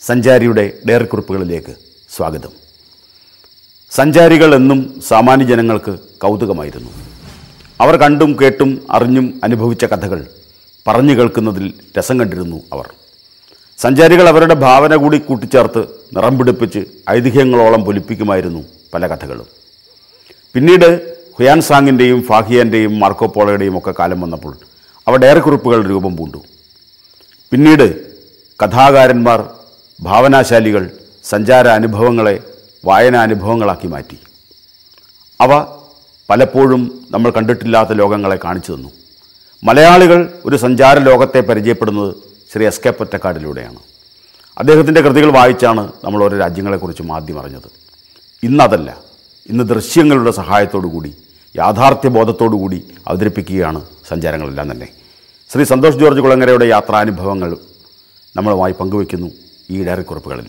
സഞ്ചാരിയുടെ diary കുറിപ്പുകളിലേക്ക് സ്വാഗതം സഞ്ചാരികൾ എന്നും സാമാന്യ ജനങ്ങൾക്ക് കൗതുകമായിരുന്നു അവർ കണ്ടും കേട്ടും അറിഞ്ഞും അനുഭവിച്ച കഥകൾ പറഞ്ഞു കേൾക്കുന്നതിൽ രസം കണ്ടിരുന്നു അവർ സഞ്ചാരികൾ അവരുടെ ഭാവന കൂടി കൂട്ടിച്ചേർത്ത് നിറം പിടിപ്പിച്ച് ഐതിഹ്യങ്ങളോളം പൊലിപ്പിക്കുമായിരുന്നു പല കഥകളും പിന്നീട് ഹുയാൻ സാങ്ങിൻ്റെയും ഫാഹിയാൻ്റെയും മാർക്കോപ്പോളയുടെയും ഒക്കെ കാലം വന്നപ്പോൾ അവ ഡയറി കുറിപ്പുകൾ രൂപം പൂണ്ടു പിന്നീട് കഥാകാരന്മാർ ഭാവനാശാലികൾ സഞ്ചാര അനുഭവങ്ങളെ വായനാനുഭവങ്ങളാക്കി മാറ്റി അവ പലപ്പോഴും നമ്മൾ കണ്ടിട്ടില്ലാത്ത ലോകങ്ങളെ കാണിച്ചു തന്നു മലയാളികൾ ഒരു സഞ്ചാര ലോകത്തെ പരിചയപ്പെടുന്നത് ശ്രീ എസ് കെ പൊറ്റക്കാടിലൂടെയാണ് അദ്ദേഹത്തിൻ്റെ കൃതികൾ വായിച്ചാണ് നമ്മൾ ഓരോ രാജ്യങ്ങളെക്കുറിച്ചും ആദ്യം അറിഞ്ഞത് ഇന്നതല്ല ഇന്ന് ദൃശ്യങ്ങളുടെ സഹായത്തോടു കൂടി യാഥാർത്ഥ്യ ബോധത്തോടു കൂടി അവതരിപ്പിക്കുകയാണ് സഞ്ചാരങ്ങളെല്ലാം തന്നെ ശ്രീ സന്തോഷ് ജോർജ് കുളങ്ങരയുടെ യാത്രാനുഭവങ്ങൾ നമ്മളുമായി പങ്കുവയ്ക്കുന്നു ഈ ഡയറി കുറിപ്പുകളിൽ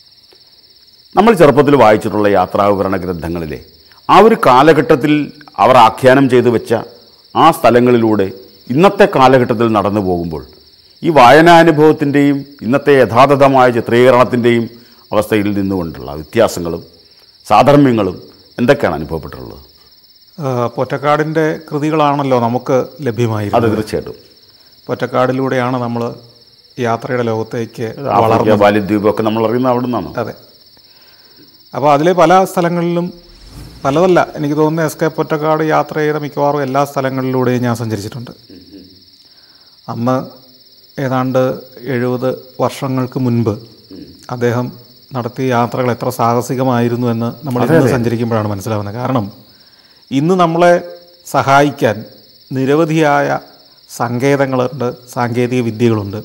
നമ്മൾ ചെറുപ്പത്തിൽ വായിച്ചിട്ടുള്ള യാത്രാവിവരണ ഗ്രന്ഥങ്ങളിലെ ആ ഒരു കാലഘട്ടത്തിൽ അവർ ആഖ്യാനം ചെയ്തു വെച്ച ആ സ്ഥലങ്ങളിലൂടെ ഇന്നത്തെ കാലഘട്ടത്തിൽ നടന്നു പോകുമ്പോൾ ഈ വായനാനുഭവത്തിൻ്റെയും ഇന്നത്തെ യഥാതഥമായ ചിത്രീകരണത്തിൻ്റെയും അവസ്ഥയിൽ നിന്നുകൊണ്ടുള്ള വ്യത്യാസങ്ങളും സാധർമ്യങ്ങളും എന്തൊക്കെയാണ് അനുഭവപ്പെട്ടിട്ടുള്ളത് ആ, പൊറ്റക്കാടിൻ്റെ കൃതികളാണല്ലോ നമുക്ക് അത് ലഭ്യമായിരുന്നത് തീർച്ചയായിട്ടും പൊറ്റക്കാടിലൂടെയാണ് നമ്മൾ യാത്രയുടെ ലോകത്തേക്ക് ആഫ്രിക്ക വളർന്നത് ബാല്യദ്വീപൊക്കെ നമ്മൾ അറിയുന്നത് അവിടെ നിന്നാണ് അതെ അപ്പോൾ അതിലെ പല സ്ഥലങ്ങളിലും പലതല്ല എനിക്ക് തോന്നുന്നു എസ് കെ പൊറ്റക്കാട് യാത്ര ചെയ്ത മിക്കവാറും എല്ലാ സ്ഥലങ്ങളിലൂടെയും ഞാൻ സഞ്ചരിച്ചിട്ടുണ്ട് അന്ന് ഏതാണ്ട് എഴുപത് വർഷങ്ങൾക്ക് മുൻപ് അദ്ദേഹം നടത്തിയ യാത്രകൾ എത്ര സാഹസികമായിരുന്നു എന്ന് നമ്മൾ ഇന്ന് സഞ്ചരിക്കുമ്പോഴാണ് മനസ്സിലാവുന്നത് കാരണം ഇന്ന് നമ്മളെ സഹായിക്കാൻ നിരവധിയായ സങ്കേതങ്ങളുണ്ട് സാങ്കേതിക വിദ്യകളുണ്ട്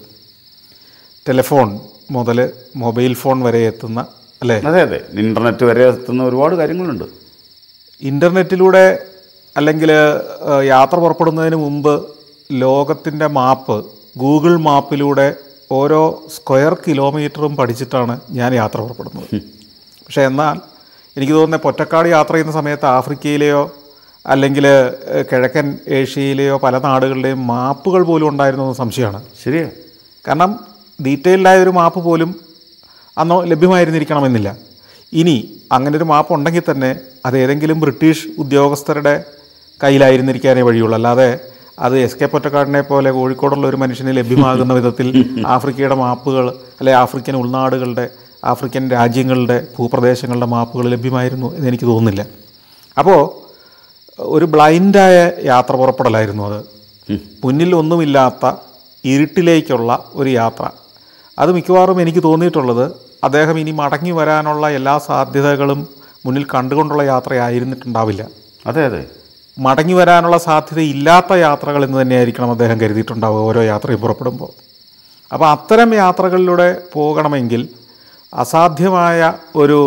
ടെലിഫോൺ മുതൽ മൊബൈൽ ഫോൺ വരെ എത്തുന്ന അല്ലേ അതെ അതെ ഇൻ്റർനെറ്റ് വരെ എത്തുന്ന ഒരുപാട് കാര്യങ്ങളുണ്ട് ഇൻ്റർനെറ്റിലൂടെ അല്ലെങ്കിൽ ഏഹ്, യാത്ര പുറപ്പെടുന്നതിന് മുമ്പ് ലോകത്തിൻ്റെ മാപ്പ് ഗൂഗിൾ മാപ്പിലൂടെ ഓരോ സ്ക്വയർ കിലോമീറ്ററും പഠിച്ചിട്ടാണ് ഞാൻ യാത്ര പുറപ്പെടുന്നത് പക്ഷേ എന്നാൽ എനിക്ക് തോന്നുന്നത് പൊറ്റക്കാട് യാത്ര ചെയ്യുന്ന സമയത്ത് ആഫ്രിക്കയിലെയോ അല്ലെങ്കിൽ ഏഹ്, കിഴക്കൻ ഏഷ്യയിലെയോ പല നാടുകളുടെയും മാപ്പുകൾ പോലും ഉണ്ടായിരുന്നു എന്ന് സംശയമാണ് ശരിയാ കാരണം ഡീറ്റെയിൽഡായ ഒരു മാപ്പ് പോലും അന്ന് ലഭ്യമായിരുന്നിരിക്കണമെന്നില്ല ഇനി അങ്ങനെ ഒരു മാപ്പ് ഉണ്ടെങ്കിൽ തന്നെ അത് ഏതെങ്കിലും ബ്രിട്ടീഷ് ഉദ്യോഗസ്ഥരുടെ കയ്യിലായിരുന്നിരിക്കാനേ വഴിയുള്ളൂ അല്ലാതെ അത് എസ് കെ പൊറ്റക്കാടിനെ പോലെ കോഴിക്കോടുള്ള ഒരു മനുഷ്യന് ലഭ്യമാകുന്ന വിധത്തിൽ ആഫ്രിക്കയുടെ മാപ്പുകൾ അല്ലെ ആഫ്രിക്കൻ ഉൾനാടുകളുടെ ആഫ്രിക്കൻ രാജ്യങ്ങളുടെ ഭൂപ്രദേശങ്ങളുടെ മാപ്പുകൾ ലഭ്യമായിരുന്നു എന്ന് എനിക്ക് തോന്നുന്നില്ല അപ്പോൾ ഒരു ബ്ലൈൻഡായ യാത്ര പുറപ്പെടലായിരുന്നു അത് മുന്നിൽ ഒന്നുമില്ലാത്ത ഇരുട്ടിലേക്കുള്ള ഒരു യാത്ര അത് മിക്കവാറും എനിക്ക് തോന്നിയിട്ടുള്ളത് അദ്ദേഹം ഇനി മടങ്ങി വരാനുള്ള എല്ലാ സാധ്യതകളും മുന്നിൽ കണ്ടുകൊണ്ടുള്ള യാത്രയായിരുന്നിട്ടുണ്ടാവില്ല അതെ അതെ മടങ്ങി വരാനുള്ള സാധ്യത ഇല്ലാത്ത യാത്രകൾ എന്ന് തന്നെയായിരിക്കണം അദ്ദേഹം കരുതിയിട്ടുണ്ടാവുക ഓരോ യാത്രയും പുറപ്പെടുമ്പോൾ അപ്പോൾ അത്തരം യാത്രകളിലൂടെ പോകണമെങ്കിൽ അസാധ്യമായ ഒരു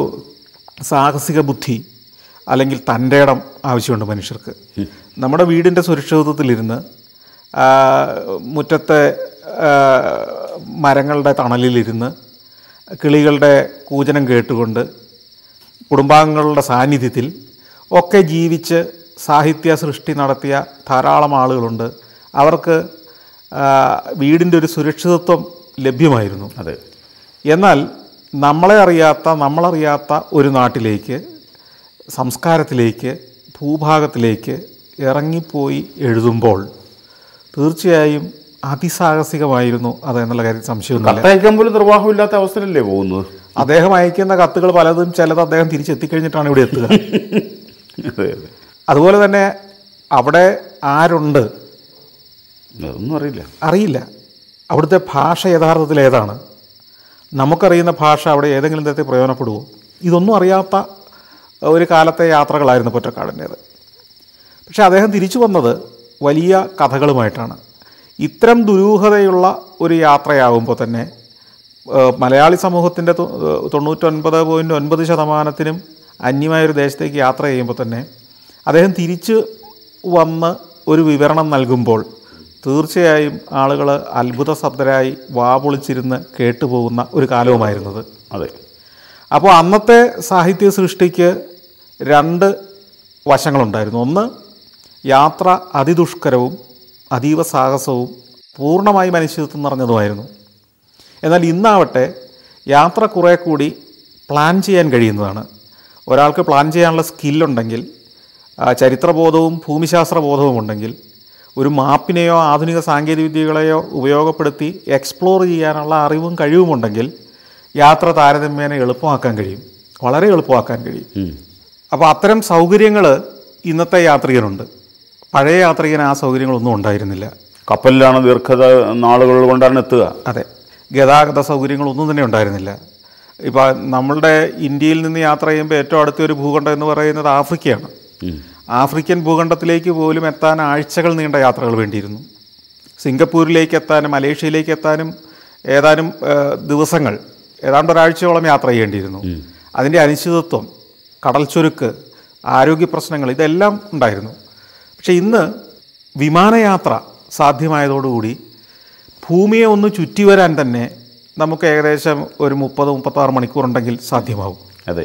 സാഹസിക ബുദ്ധി അല്ലെങ്കിൽ തൻ്റെ ഇടം ആവശ്യമുണ്ട് മനുഷ്യർക്ക് നമ്മുടെ വീടിൻ്റെ സുരക്ഷിതത്വത്തിലിരുന്ന് ആ, മുറ്റത്തെ ആ, മരങ്ങളുടെ തണലിലിരുന്ന് കിളികളുടെ കൂജനം കേട്ടുകൊണ്ട് കുടുംബാംഗങ്ങളുടെ സാന്നിധ്യത്തിൽ ഒക്കെ ജീവിച്ച് സാഹിത്യ സൃഷ്ടി നടത്തിയ ധാരാളം ആളുകളുണ്ട് അവർക്ക് ആ, വീടിൻ്റെ ഒരു സുരക്ഷിതത്വം ലഭ്യമായിരുന്നു അതെ എന്നാൽ നമ്മളെ അറിയാത്ത നമ്മളറിയാത്ത ഒരു നാട്ടിലേക്ക് സംസ്കാരത്തിലേക്ക് ഭൂഭാഗത്തിലേക്ക് ഇറങ്ങിപ്പോയി എഴുതുമ്പോൾ തീർച്ചയായും അതിസാഹസികമായിരുന്നു അത് എന്നുള്ള കാര്യത്തിൽ സംശയമൊന്നുമില്ല കത്തയക്കാൻ പോലും നിർവാഹമില്ലാത്ത അവസരമല്ലേ പോകുന്നത് അദ്ദേഹം അയക്കുന്ന കത്തുകൾ പലതും ചിലത് അദ്ദേഹം തിരിച്ചെത്തിക്കഴിഞ്ഞിട്ടാണ് ഇവിടെ എത്തുക അതെ അതെ അതുപോലെ തന്നെ അവിടെ ആരുണ്ട് അതൊന്നും അറിയില്ല അറിയില്ല അവിടുത്തെ ഭാഷ യഥാർത്ഥത്തിൽ ഏതാണ് നമുക്കറിയുന്ന ഭാഷ അവിടെ ഏതെങ്കിലും തരത്തിൽ പ്രയോജനപ്പെടുമോ ഇതൊന്നും അറിയാത്ത ഒരു കാലത്തെ യാത്രകളായിരുന്നു പൊറ്റക്കാടിൻ്റേത് പക്ഷേ അദ്ദേഹം തിരിച്ചു വന്നത് വലിയ കഥകളുമായിട്ടാണ് ഇത്തരം ദുരൂഹതയുള്ള ഒരു യാത്രയാകുമ്പോൾ തന്നെ ഏഹ്, മലയാളി സമൂഹത്തിൻ്റെ തൊ- ഏഹ്, തൊണ്ണൂറ്റൊൻപത് പോയിൻറ്റ് ഒൻപത് ശതമാനത്തിനും അന്യമായൊരു ദേശത്തേക്ക് യാത്ര ചെയ്യുമ്പോൾ തന്നെ അദ്ദേഹം തിരിച്ച് വന്ന് ഒരു വിവരണം നൽകുമ്പോൾ തീർച്ചയായും ആളുകൾ അത്ഭുതസബ്ദരായി വാപൊളിച്ചിരുന്ന് കേട്ടുപോകുന്ന ഒരു കാലവുമായിരുന്നത് അതെ അപ്പോൾ അന്നത്തെ സാഹിത്യ സൃഷ്ടിക്ക് രണ്ട് വശങ്ങളുണ്ടായിരുന്നു ഒന്ന് യാത്ര അതിദുഷ്കരവും അതീവ സാഹസവും പൂർണ്ണമായി മനുഷ്യത്വം നിറഞ്ഞതുമായിരുന്നു എന്നാൽ ഇന്നാവട്ടെ യാത്ര കുറേ കൂടി പ്ലാൻ ചെയ്യാൻ കഴിയുന്നതാണ് ഒരാൾക്ക് പ്ലാൻ ചെയ്യാനുള്ള സ്കില്ലുണ്ടെങ്കിൽ ആ, ചരിത്രബോധവും ഭൂമിശാസ്ത്ര ബോധവും ഉണ്ടെങ്കിൽ ഒരു മാപ്പിനെയോ ആധുനിക സാങ്കേതിക വിദ്യകളെയോ ഉപയോഗപ്പെടുത്തി എക്സ്പ്ലോർ ചെയ്യാനുള്ള അറിവും കഴിവുമുണ്ടെങ്കിൽ യാത്ര താരതമ്യേന എളുപ്പമാക്കാൻ കഴിയും വളരെ എളുപ്പമാക്കാൻ കഴിയും ഉം. അപ്പോൾ അത്തരം സൗകര്യങ്ങൾ ഇന്നത്തെ യാത്രികനുണ്ട് പഴയ യാത്രികന് ആ സൗകര്യങ്ങളൊന്നും ഉണ്ടായിരുന്നില്ല കപ്പലിലാണ് ദീർഘത നാളുകൾ കൊണ്ടാണ് എത്തുക അതെ ഗതാഗത സൗകര്യങ്ങളൊന്നും തന്നെ ഉണ്ടായിരുന്നില്ല ഇപ്പോൾ നമ്മളുടെ ഇന്ത്യയിൽ നിന്ന് യാത്ര ചെയ്യുമ്പോൾ ഏറ്റവും അടുത്ത ഒരു ഭൂഖണ്ഡം എന്ന് പറയുന്നത് ആഫ്രിക്കയാണ് ഉം. ആഫ്രിക്കൻ ഭൂഖണ്ഡത്തിലേക്ക് പോലും എത്താൻ ആഴ്ചകൾ നീണ്ട യാത്രകൾ വേണ്ടിയിരുന്നു സിംഗപ്പൂരിലേക്ക് എത്താനും മലേഷ്യയിലേക്ക് എത്താനും ഏതാനും ആ, ദിവസങ്ങൾ ഏതാണ്ട് ഒരാഴ്ചയോളം യാത്ര ചെയ്യേണ്ടിയിരുന്നു അതിൻ്റെ അനിശ്ചിതത്വം കടൽ ചുരുക്ക് ആരോഗ്യ പ്രശ്നങ്ങൾ ഇതെല്ലാം ഉണ്ടായിരുന്നു പക്ഷേ ഇന്ന് വിമാനയാത്ര സാധ്യമായതോടുകൂടി ഭൂമിയെ ഒന്ന് ചുറ്റി വരാൻ തന്നെ നമുക്ക് ഏകദേശം ഒരു മുപ്പത് മുപ്പത്താറ് മണിക്കൂറുണ്ടെങ്കിൽ സാധ്യമാവും അതെ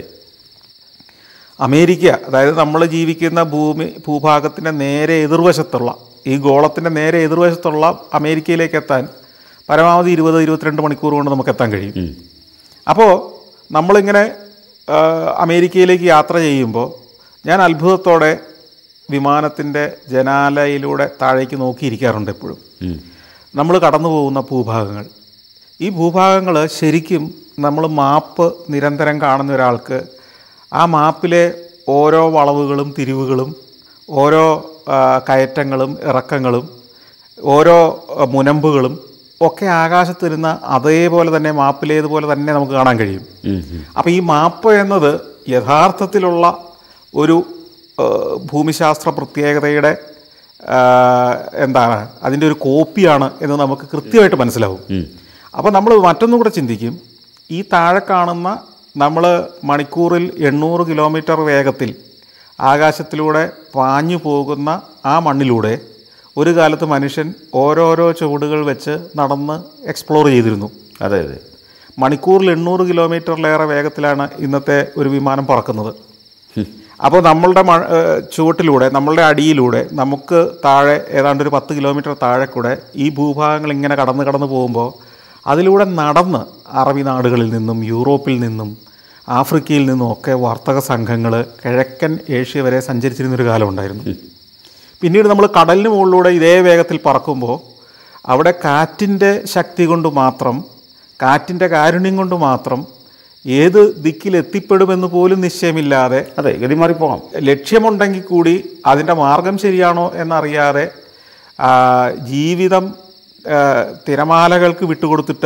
അമേരിക്ക അതായത് നമ്മൾ ജീവിക്കുന്ന ഭൂമി ഭൂഭാഗത്തിൻ്റെ നേരെ എതിർവശത്തുള്ള ഈ ഗോളത്തിൻ്റെ നേരെ എതിർവശത്തുള്ള അമേരിക്കയിലേക്ക് എത്താൻ പരമാവധി ഇരുപത് ഇരുപത്തിരണ്ട് മണിക്കൂർ കൊണ്ട് നമുക്ക് എത്താൻ കഴിയും ഉം. അപ്പോൾ നമ്മളിങ്ങനെ ആ, അമേരിക്കയിലേക്ക് യാത്ര ചെയ്യുമ്പോൾ ഞാൻ അത്ഭുതത്തോടെ വിമാനത്തിൻ്റെ ജനാലയിലൂടെ താഴേക്ക് നോക്കിയിരിക്കാറുണ്ട് എപ്പോഴും ഉം. നമ്മൾ കടന്നു പോകുന്ന ഭൂഭാഗങ്ങൾ ഈ ഭൂഭാഗങ്ങൾ ശരിക്കും നമ്മൾ മാപ്പ് നിരന്തരം കാണുന്ന ഒരാൾക്ക് ആ മാപ്പിലെ ഓരോ വളവുകളും തിരിവുകളും ഓരോ ആ, കയറ്റങ്ങളും ഇറക്കങ്ങളും ഓരോ ആ, മുനമ്പുകളും ഒക്കെ ആകാശത്തിരുന്ന അതേപോലെ തന്നെ മാപ്പിലേതുപോലെ തന്നെ നമുക്ക് കാണാൻ കഴിയും ഉം. ഉം. അപ്പോൾ ഈ മാപ്പ് എന്നത് യഥാർത്ഥത്തിലുള്ള ഒരു ആ, ഭൂമിശാസ്ത്ര പ്രത്യേകതയുടെ ആ, എന്താണ് അതിൻ്റെ ഒരു കോപ്പിയാണ് എന്ന് നമുക്ക് കൃത്യമായിട്ട് മനസ്സിലാവും ഉം. അപ്പോൾ നമ്മൾ മറ്റൊന്നും കൂടെ ചിന്തിക്കും ഈ താഴെ കാണുന്ന നമ്മൾ മണിക്കൂറിൽ എണ്ണൂറ് കിലോമീറ്റർ വേഗത്തിൽ ആകാശത്തിലൂടെ പാഞ്ഞു പോകുന്ന ആ മണ്ണിലൂടെ ഒരു കാലത്ത് മനുഷ്യൻ ഓരോരോ ചുവടുകൾ വെച്ച് നടന്ന് എക്സ്പ്ലോർ ചെയ്തിരുന്നു അതെ അതെ മണിക്കൂറിൽ എണ്ണൂറ് കിലോമീറ്ററിലേറെ വേഗത്തിലാണ് ഇന്നത്തെ ഒരു വിമാനം പറക്കുന്നത് അപ്പോൾ നമ്മളുടെ മ ഏഹ് ചുവട്ടിലൂടെ നമ്മളുടെ അടിയിലൂടെ നമുക്ക് താഴെ ഏതാണ്ട് ഒരു പത്ത് കിലോമീറ്റർ താഴെ കൂടെ ഈ ഭൂഭാഗങ്ങൾ ഇങ്ങനെ കടന്ന് കടന്ന് പോകുമ്പോൾ അതിലൂടെ നടന്ന് അറബി നാടുകളിൽ നിന്നും യൂറോപ്പിൽ നിന്നും ആഫ്രിക്കയിൽ നിന്നും ഒക്കെ വർത്തക സംഘങ്ങൾ കിഴക്കൻ ഏഷ്യ വരെ സഞ്ചരിച്ചിരുന്നൊരു കാലം ഉണ്ടായിരുന്നു പിന്നീട് നമ്മൾ കടലിന് മുകളിലൂടെ ഇതേ വേഗത്തിൽ പറക്കുമ്പോൾ അവിടെ കാറ്റിൻ്റെ ശക്തി കൊണ്ട് മാത്രം കാറ്റിൻ്റെ കാരുണ്യം കൊണ്ട് മാത്രം ഏത് ദിക്കിൽ എത്തിപ്പെടുമെന്ന് പോലും നിശ്ചയമില്ലാതെ അതെ ഗതി മാറിപ്പോകാം ലക്ഷ്യമുണ്ടെങ്കിൽ കൂടി അതിൻ്റെ മാർഗം ശരിയാണോ എന്നറിയാതെ ആ, ജീവിതം ആ, തിരമാലകൾക്ക് വിട്ടുകൊടുത്തിട്ട്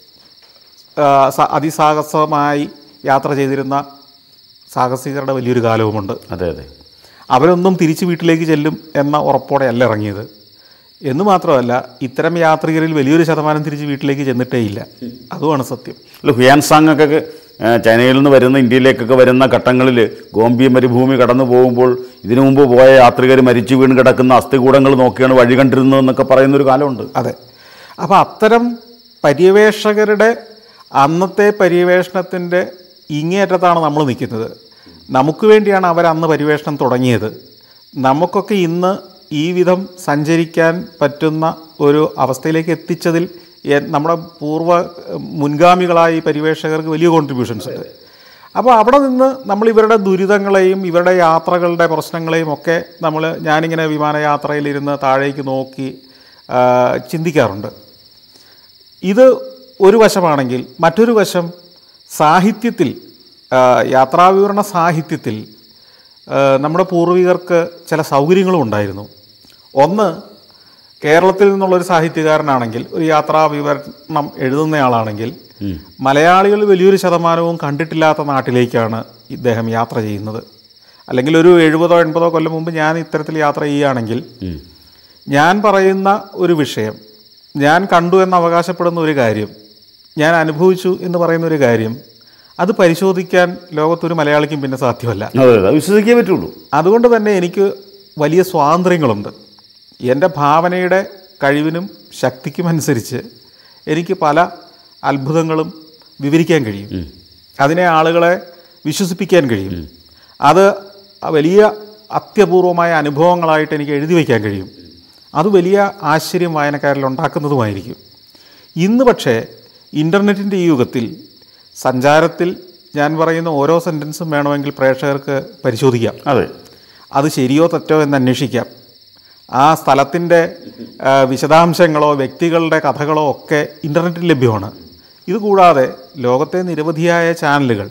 ആ, സ- അതിസാഹസമായി യാത്ര ചെയ്തിരുന്ന സാഹസികരുടെ വലിയൊരു കാലവുമുണ്ട് അതെ അതെ അവരൊന്നും തിരിച്ച് വീട്ടിലേക്ക് ചെല്ലും എന്ന ഉറപ്പോടെ അല്ല ഇറങ്ങിയത് എന്ന് മാത്രമല്ല ഇത്തരം യാത്രികരിൽ വലിയൊരു ശതമാനം തിരിച്ച് വീട്ടിലേക്ക് ചെന്നിട്ടേ ഇല്ല അതുമാണ് സത്യം അല്ല ഹുയാൻസാങ് ഒക്കെ ഏ, ചൈനയിൽ നിന്ന് വരുന്ന ഇന്ത്യയിലേക്കൊക്കെ വരുന്ന ഘട്ടങ്ങളിൽ ഗോംബി മരുഭൂമി കടന്നു പോകുമ്പോൾ ഇതിനു മുമ്പ് പോയ യാത്രികർ മരിച്ചു വീണ് കിടക്കുന്ന അസ്ഥികൂടങ്ങൾ നോക്കിയാണ് വഴി കണ്ടിരുന്നതെന്നൊക്കെ പറയുന്നൊരു കാലമുണ്ട് അതെ അപ്പോൾ അത്തരം പര്യവേഷകരുടെ അന്നത്തെ പര്യവേഷണത്തിൻ്റെ ഇങ്ങേയറ്റത്താണ് നമ്മൾ നിൽക്കുന്നത് നമുക്ക് വേണ്ടിയാണ് അവർ അന്ന് പര്യവേഷണം തുടങ്ങിയത് നമുക്കൊക്കെ ഇന്ന് ഈ വിധം സഞ്ചരിക്കാൻ പറ്റുന്ന ഒരു അവസ്ഥയിലേക്ക് എത്തിച്ചതിൽ എ- നമ്മുടെ പൂർവ്വ മുൻഗാമികളായ ഈ പര്യവേഷകർക്ക് വലിയ കോൺട്രിബ്യൂഷൻസ് ഉണ്ട് അപ്പോൾ അവിടെ നിന്ന് നമ്മൾ ഇവരുടെ ദുരിതങ്ങളെയും ഇവരുടെ യാത്രകളുടെ പ്രശ്നങ്ങളെയും ഒക്കെ നമ്മൾ ഞാനിങ്ങനെ വിമാനയാത്രയിലിരുന്ന് താഴേക്ക് നോക്കി ആ, ചിന്തിക്കാറുണ്ട് ഇത് ഒരു വശമാണെങ്കിൽ മറ്റൊരു വശം സാഹിത്യത്തിൽ ആ, യാത്രാവിവരണ സാഹിത്യത്തിൽ ആ, നമ്മുടെ പൂർവികർക്ക് ചില സൗകര്യങ്ങളും ഉണ്ടായിരുന്നു ഒന്ന് കേരളത്തിൽ നിന്നുള്ളൊരു സാഹിത്യകാരനാണെങ്കിൽ ഒരു യാത്രാ വിവരണം എഴുതുന്നയാളാണെങ്കിൽ മലയാളികൾ വലിയൊരു ശതമാനവും കണ്ടിട്ടില്ലാത്ത നാട്ടിലേക്കാണ് ഇദ്ദേഹം യാത്ര ചെയ്യുന്നത് അല്ലെങ്കിൽ ഒരു എഴുപതോ എൺപതോ കൊല്ലം മുമ്പ് ഞാൻ ഇത്തരത്തിൽ യാത്ര ചെയ്യുകയാണെങ്കിൽ ഉം. ഞാൻ പറയുന്ന ഒരു വിഷയം ഞാൻ കണ്ടു എന്ന് അവകാശപ്പെടുന്ന ഒരു കാര്യം ഞാൻ അനുഭവിച്ചു എന്ന് പറയുന്ന ഒരു കാര്യം അത് പരിശോധിക്കാൻ ലോകത്തൊരു മലയാളിക്കും പിന്നെ സാധ്യമല്ല അതെ അതെ വിശ്വസിക്കേ പറ്റുള്ളൂ അതുകൊണ്ട് തന്നെ എനിക്ക് വലിയ സ്വാതന്ത്ര്യങ്ങളുണ്ട് എൻ്റെ ഭാവനയുടെ കഴിവിനും ശക്തിക്കും അനുസരിച്ച് എനിക്ക് പല അത്ഭുതങ്ങളും വിവരിക്കാൻ കഴിയും അതിനെ ആളുകളെ വിശ്വസിപ്പിക്കാൻ കഴിയും അത് വലിയ അത്യപൂർവമായ അനുഭവങ്ങളായിട്ട് എനിക്ക് എഴുതി വയ്ക്കാൻ കഴിയും അത് വലിയ ആശ്ചര്യം വായനക്കാരിൽ ഉണ്ടാക്കുന്നതുമായിരിക്കും ഇന്ന് പക്ഷേ ഇൻ്റർനെറ്റിൻ്റെ ഈ യുഗത്തിൽ സഞ്ചാരത്തിൽ ഞാൻ പറയുന്ന ഓരോ സെൻറ്റൻസും വേണമെങ്കിൽ പ്രേക്ഷകർക്ക് പരിശോധിക്കാം അതെ അത് ശരിയോ തെറ്റോ എന്ന് അന്വേഷിക്കാം ആ സ്ഥലത്തിൻ്റെ ആ, വിശദാംശങ്ങളോ വ്യക്തികളുടെ കഥകളോ ഒക്കെ ഇൻ്റർനെറ്റിൽ ലഭ്യമാണ് ഇതുകൂടാതെ ലോകത്തെ നിരവധിയായ ചാനലുകൾ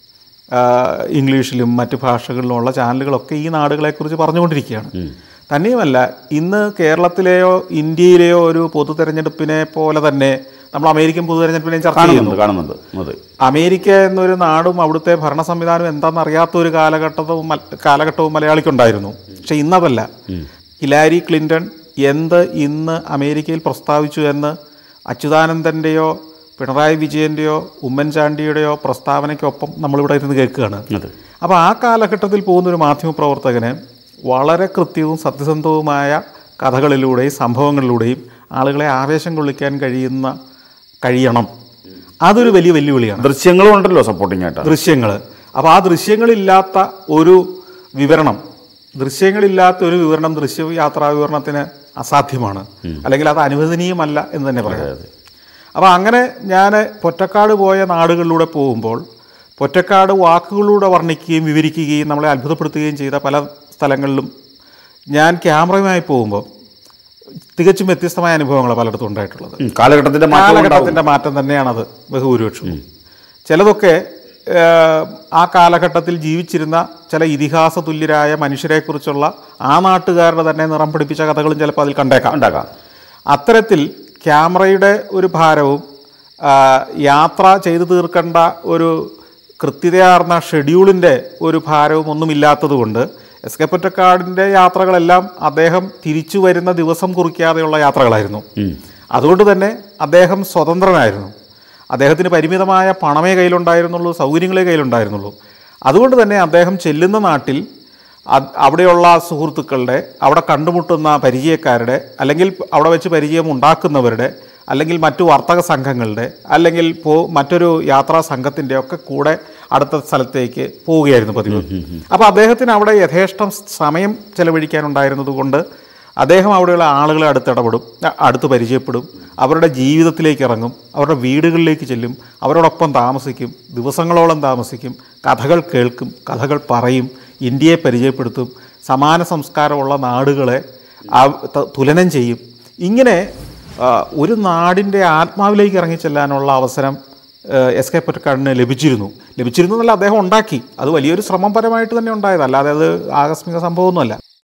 ആ, ഇംഗ്ലീഷിലും മറ്റ് ഭാഷകളിലുമുള്ള ചാനലുകളൊക്കെ ഈ നാടുകളെക്കുറിച്ച് പറഞ്ഞുകൊണ്ടിരിക്കുകയാണ് തന്നെയുമല്ല ഇന്ന് കേരളത്തിലെയോ ഇന്ത്യയിലെയോ ഒരു പൊതു തെരഞ്ഞെടുപ്പിനെ പോലെ തന്നെ നമ്മൾ അമേരിക്കൻ പൊതു തെരഞ്ഞെടുപ്പിനെയും ചർച്ച ചെയ്യുന്നു കാണുന്നുണ്ട് കാണുന്നുണ്ട് അതെ അമേരിക്ക എന്നൊരു നാടും അവിടുത്തെ ഭരണ സംവിധാനം എന്താണെന്ന് അറിയാത്ത ഒരു കാലഘട്ടവും മൽ- കാലഘട്ടവും മലയാളിക്കുണ്ടായിരുന്നു പക്ഷെ ഇന്നതല്ല ഹിലാരി ക്ലിൻ്റൺ എന്ത് ഇന്ന് അമേരിക്കയിൽ പ്രസ്താവിച്ചു എന്ന് അച്യുതാനന്ദൻ്റെയോ പിണറായി വിജയൻ്റെയോ ഉമ്മൻചാണ്ടിയുടെയോ പ്രസ്താവനയ്ക്കൊപ്പം നമ്മളിവിടെ ഇരുന്ന് കേൾക്കുകയാണ് അതെ അപ്പോൾ ആ കാലഘട്ടത്തിൽ പോകുന്ന ഒരു മാധ്യമപ്രവർത്തകന് വളരെ കൃത്യവും സത്യസന്ധവുമായ കഥകളിലൂടെയും സംഭവങ്ങളിലൂടെയും ആളുകളെ ആവേശം കൊള്ളിക്കാൻ കഴിയുന്ന കഴിയണം അതൊരു വലിയ വെല്ലുവിളിയാണ് ദൃശ്യങ്ങളും ഉണ്ടല്ലോ സപ്പോർട്ടിംഗ് ആയിട്ട് ദൃശ്യങ്ങൾ അപ്പോൾ ആ ദൃശ്യങ്ങളില്ലാത്ത ഒരു വിവരണം ദൃശ്യങ്ങളില്ലാത്ത ഒരു വിവരണം ദൃശ്യയാത്രാ വിവരണത്തിന് അസാധ്യമാണ് അല്ലെങ്കിൽ അത് അനുവദനീയമല്ല എന്ന് തന്നെ പറയാം അപ്പോൾ അങ്ങനെ ഞാൻ പൊറ്റക്കാട് പോയ നാടുകളിലൂടെ പോകുമ്പോൾ പൊറ്റക്കാട് വാക്കുകളിലൂടെ വർണ്ണിക്കുകയും വിവരിക്കുകയും നമ്മളെ അത്ഭുതപ്പെടുത്തുകയും ചെയ്ത പല സ്ഥലങ്ങളിലും ഞാൻ ക്യാമറയുമായി പോകുമ്പോൾ തികച്ചും വ്യത്യസ്തമായ അനുഭവങ്ങൾ പലയിടത്തും ഉണ്ടായിട്ടുള്ളത് ഉം, കാലഘട്ടത്തിന്റെ മാറ്റം ഉണ്ടാവും കാലഘട്ടത്തിന്റെ മാറ്റം തന്നെയാണത് ബഹുഭൂരിപക്ഷം ചിലതൊക്കെ ഏഹ്, ആ കാലഘട്ടത്തിൽ ജീവിച്ചിരുന്ന ചില ഇതിഹാസ തുല്യരായ മനുഷ്യരെക്കുറിച്ചുള്ള ആ നാട്ടുകാരുടെ തന്നെ നിറം പിടിപ്പിച്ച കഥകളും ചിലപ്പോൾ അതിൽ കണ്ടേക്കാം ഉണ്ടാക്കാം അത്തരത്തിൽ ക്യാമറയുടെ ഒരു ഭാരവും ആ, യാത്ര ചെയ്തു തീർക്കേണ്ട ഒരു കൃത്യതയാർന്ന ഷെഡ്യൂളിൻ്റെ ഒരു ഭാരവും ഒന്നുമില്ലാത്തതുകൊണ്ട് എസ് കെ പൊറ്റക്കാടിൻ്റെ യാത്രകളെല്ലാം അദ്ദേഹം തിരിച്ചു വരുന്ന ദിവസം കുറിക്കാതെയുള്ള യാത്രകളായിരുന്നു അതുകൊണ്ട് തന്നെ അദ്ദേഹം സ്വതന്ത്രനായിരുന്നു അദ്ദേഹത്തിന് പരിമിതമായ പണമേ കയ്യിലുണ്ടായിരുന്നുള്ളൂ സൗകര്യങ്ങളെ കയ്യിലുണ്ടായിരുന്നുള്ളൂ അതുകൊണ്ട് തന്നെ അദ്ദേഹം ചെല്ലുന്ന നാട്ടിൽ അത് അവിടെയുള്ള സുഹൃത്തുക്കളുടെ അവിടെ കണ്ടുമുട്ടുന്ന പരിചയക്കാരുടെ അല്ലെങ്കിൽ അവിടെ വെച്ച് പരിചയം ഉണ്ടാക്കുന്നവരുടെ അല്ലെങ്കിൽ മറ്റു വർത്തക സംഘങ്ങളുടെ അല്ലെങ്കിൽ പോ മറ്റൊരു യാത്രാ സംഘത്തിൻ്റെ ഒക്കെ കൂടെ അടുത്ത സ്ഥലത്തേക്ക് പോവുകയായിരുന്നു പതിവ് അപ്പോൾ അദ്ദേഹത്തിന് അവിടെ യഥേഷ്ടം സമയം ചെലവഴിക്കാനുണ്ടായിരുന്നത് കൊണ്ട് അദ്ദേഹം അവിടെയുള്ള ആളുകളെ അടുത്തിടപെടും അ- അടുത്ത് പരിചയപ്പെടും അവരുടെ ജീവിതത്തിലേക്ക് ഇറങ്ങും അവരുടെ വീടുകളിലേക്ക് ചെല്ലും അവരോടൊപ്പം താമസിക്കും ദിവസങ്ങളോളം താമസിക്കും കഥകൾ കേൾക്കും കഥകൾ പറയും ഇന്ത്യയെ പരിചയപ്പെടുത്തും സമാന സംസ്കാരമുള്ള നാടുകളെ ആ- ത- തുലനം ചെയ്യും ഇങ്ങനെ ആ, ഒരു നാടിൻ്റെ ആത്മാവിലേക്ക് ഇറങ്ങിച്ചെല്ലാനുള്ള അവസരം ഏഹ്, എസ് കെ പൊറ്റക്കാടിന് ലഭിച്ചിരുന്നു ലഭിച്ചിരുന്നു എന്നല്ല അദ്ദേഹം ഉണ്ടാക്കി അത് വലിയൊരു ശ്രമപരമായിട്ട് തന്നെ ഉണ്ടായത് അല്ലാതെ അത് ആകസ്മിക സംഭവമൊന്നുമല്ല